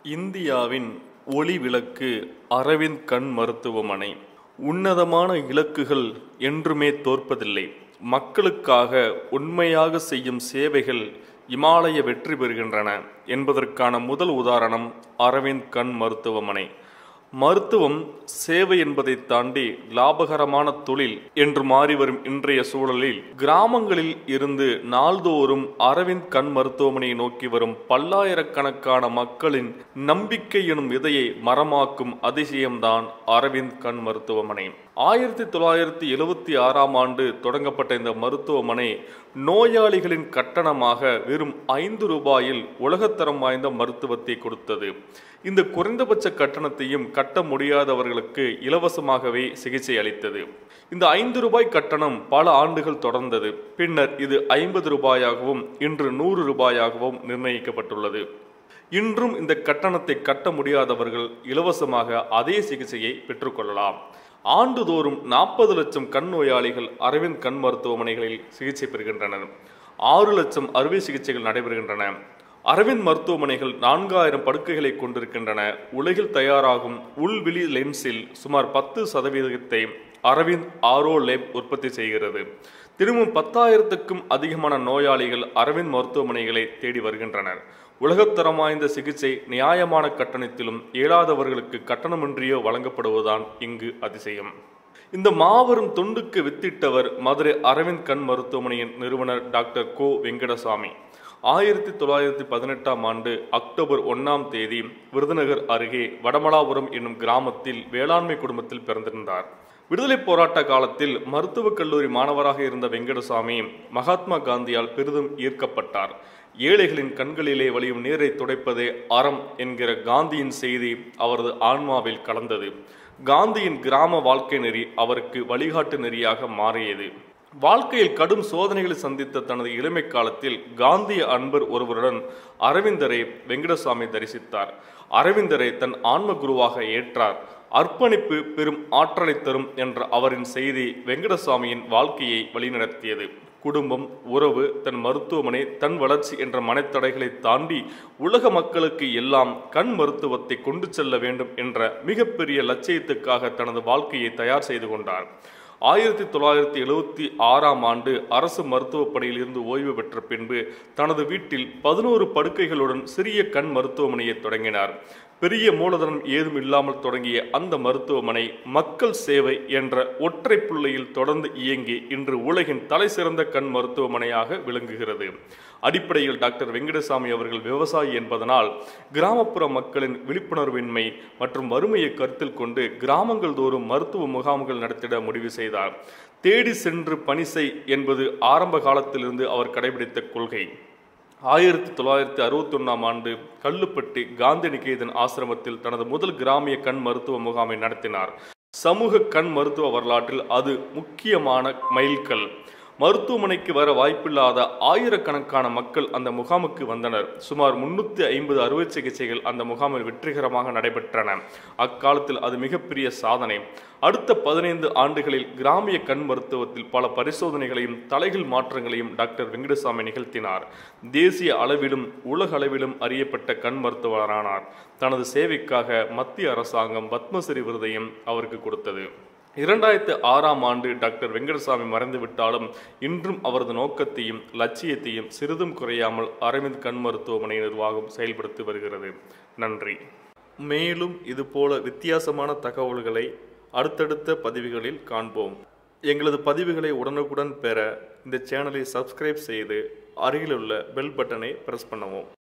இந்தியாவின் ஒளி விளக்கு அரவிந்த் கண் மருத்துவமனை உன்னதமான இலக்குகள் என்றுமே தோற்பதில்லை மக்களுக்காக உண்மையாக செய்யும் சேவைகள் இமாலய வெற்றி பெறுகின்றன என்பதற்கான முதல் உதாரணம் அரவிந்த் கண் மருத்துவமனை மருத்துவம் சேவை என்பதை தாண்டி லாபகரமான தொழில் என்று மாறி வரும் இன்றைய சூழலில் கிராமங்களில் இருந்து நாள்தோறும் அரவிந்த் கண் மருத்துவமனையை நோக்கி வரும் பல்லாயிரக்கணக்கான மக்களின் நம்பிக்கை எனும் விதையை மரமாக்கும் அதிசயம்தான் அரவிந்த் கண் மருத்துவமனை ஆயிரத்தி தொள்ளாயிரத்தி எழுவத்தி ஆறாம் ஆண்டு தொடங்கப்பட்ட இந்த மருத்துவமனை நோயாளிகளின் கட்டணமாக வெறும் ஐந்து ரூபாயில் உலகத்தரம் வாய்ந்த மருத்துவத்தை கொடுத்தது இந்த குறைந்தபட்ச கட்டணத்தையும் கட்ட முடியாதவர்களுக்கு இலவசமாகவே சிகிச்சை அளித்தது இந்த ஐந்து ரூபாய் கட்டணம் பல ஆண்டுகள் தொடர்ந்தது பின்னர் இது ஐம்பது ரூபாயாகவும் இன்று நூறு ரூபாயாகவும் நிர்ணயிக்கப்பட்டுள்ளது இன்றும் இந்த கட்டணத்தை கட்ட முடியாதவர்கள் இலவசமாக அதே சிகிச்சையை பெற்றுக்கொள்ளலாம் ஆண்டுதோறும் நாற்பது லட்சம் கண் நோயாளிகள் அரவிந்த் கண் மருத்துவமனைகளில் சிகிச்சை பெறுகின்றனர் ஆறு லட்சம் அறுவை சிகிச்சைகள் நடைபெறுகின்றன அரவிந்த் மருத்துவமனைகள் நான்காயிரம் படுக்கைகளை கொண்டிருக்கின்றன உலகில் தயாராகும் உள்விழி லென்ஸில் சுமார் பத்து சதவீதத்தை அரவிந்த் ஆரோ லேப் உற்பத்தி செய்கிறது திரும்பவும் பத்தாயிரத்துக்கும் அதிகமான நோயாளிகள் அரவிந்த் மருத்துவமனைகளை தேடி வருகின்றனர் உலகத்தரம் வாய்ந்த சிகிச்சை நியாயமான கட்டணத்திலும் இயலாதவர்களுக்கு கட்டணமின்றியோ வழங்கப்படுவதுதான் இங்கு அதிசயம் இந்த மாபெரும் தொண்டுக்கு வித்திட்டவர் மதுரை அரவிந்த் கண் மருத்துவமனையின் நிறுவனர் டாக்டர் கோ வெங்கடசாமி ஆயிரத்தி தொள்ளாயிரத்தி பதினெட்டாம் ஆண்டு அக்டோபர் ஒன்னாம் தேதி விருதுநகர் அருகே வடமலாபுரம் என்னும் கிராமத்தில் வேளாண்மை குடும்பத்தில் பிறந்திருந்தார் விடுதலை போராட்ட காலத்தில் மருத்துவக் கல்லூரி மாணவராக இருந்த வெங்கடசாமி மகாத்மா காந்தியால் பெரிதும் ஈர்க்கப்பட்டார் ஏழைகளின் கண்களிலே வழியும் நீரை துடைப்பதே அறம் என்கிற காந்தியின் செய்தி அவரது ஆன்மாவில் கலந்தது காந்தியின் கிராம வாழ்க்கை நெறி அவருக்கு வழிகாட்டு நெறியாக மாறியது வாழ்க்கையில் கடும் சோதனைகளை சந்தித்த தனது இளமை காலத்தில் காந்திய அன்பர் ஒருவருடன் அரவிந்தரை வெங்கடசாமி தரிசித்தார் அரவிந்தரை தன் ஆன்ம குருவாக ஏற்றார் அர்ப்பணிப்பு பெரும் ஆற்றலை தரும் என்ற அவரின் செய்தி வெங்கடசாமியின் வாழ்க்கையை வழிநடத்தியது குடும்பம் உறவு தன் மருத்துவமனை தன் வளர்ச்சி என்ற மனத்தடைகளை தாண்டி உலக மக்களுக்கு எல்லாம் கண் மருத்துவத்தை கொண்டு செல்ல வேண்டும் என்ற மிகப்பெரிய லட்சியத்துக்காக தனது வாழ்க்கையை தயார் செய்து கொண்டார் ஆயிரத்தி தொள்ளாயிரத்தி எழுவத்தி ஆறாம் ஆண்டு அரசு மருத்துவப் பணியில் இருந்து ஓய்வு பெற்ற பின்பு தனது வீட்டில் பதினோரு படுக்கைகளுடன் சிறிய கண் மருத்துவமனையை தொடங்கினார் பெரிய மூலதனம் ஏதும் இல்லாமல் தொடங்கிய அந்த மருத்துவமனை மக்கள் சேவை என்ற ஒற்றை புள்ளியில் தொடர்ந்து இயங்கி இன்று உலகின் தலை சிறந்த கண் மருத்துவமனையாக விளங்குகிறது அடிப்படையில் டாக்டர் வெங்கடசாமி அவர்கள் விவசாயி என்பதனால் கிராமப்புற மக்களின் விழிப்புணர்வின்மை மற்றும் வறுமையை கருத்தில் கொண்டு கிராமங்கள் தோறும் மருத்துவ முகாம்கள் நடத்திட முடிவு செய்தார் தேடி சென்று பணி செய் என்பது ஆரம்ப காலத்திலிருந்து அவர் கடைபிடித்த கொள்கை ஆயிரத்தி தொள்ளாயிரத்தி அறுபத்தி ஒன்றாம் ஆண்டு கல்லுப்பட்டி காந்தி நிகேதன் ஆசிரமத்தில் தனது முதல் கிராமிய கண் மருத்துவ முகாமை நடத்தினார் சமூக கண் மருத்துவ வரலாற்றில் அது முக்கியமான மைல்கல் மருத்துவமனைக்கு வர வாய்ப்பில்லாத ஆயிரக்கணக்கான மக்கள் அந்த முகாமுக்கு வந்தனர் சுமார் முன்னூத்தி ஐம்பது அறுவை சிகிச்சைகள் அந்த முகாமில் வெற்றிகரமாக நடைபெற்றன அக்காலத்தில் அது மிகப்பெரிய சாதனை அடுத்த பதினைந்து ஆண்டுகளில் கிராமிய கண் மருத்துவத்தில் பல பரிசோதனைகளையும் தலைகள் மாற்றங்களையும் டாக்டர் வெங்கடசாமி நிகழ்த்தினார் தேசிய அளவிலும் உலக அளவிலும் அறியப்பட்ட கண் மருத்துவரானார் தனது சேவைக்காக மத்திய அரசாங்கம் பத்மஸ்ரீ விருதையும் அவருக்கு கொடுத்தது இரண்டாயிரத்து ஆறாம் ஆண்டு டாக்டர் வெங்கடசாமி மறைந்துவிட்டாலும் இன்றும் அவரது நோக்கத்தையும் லட்சியத்தையும் சிறிதும் குறையாமல் அரவிந்த் கண் மருத்துவமனை நிர்வாகம் செயல்படுத்தி வருகிறது நன்றி மேலும் இதுபோல வித்தியாசமான தகவல்களை அடுத்தடுத்த பதிவுகளில் காண்போம் எங்களது பதிவுகளை உடனுக்குடன் பெற இந்த சேனலை சப்ஸ்கிரைப் செய்து அருகிலுள்ள பெல் பட்டனை பிரஸ் பண்ணவும்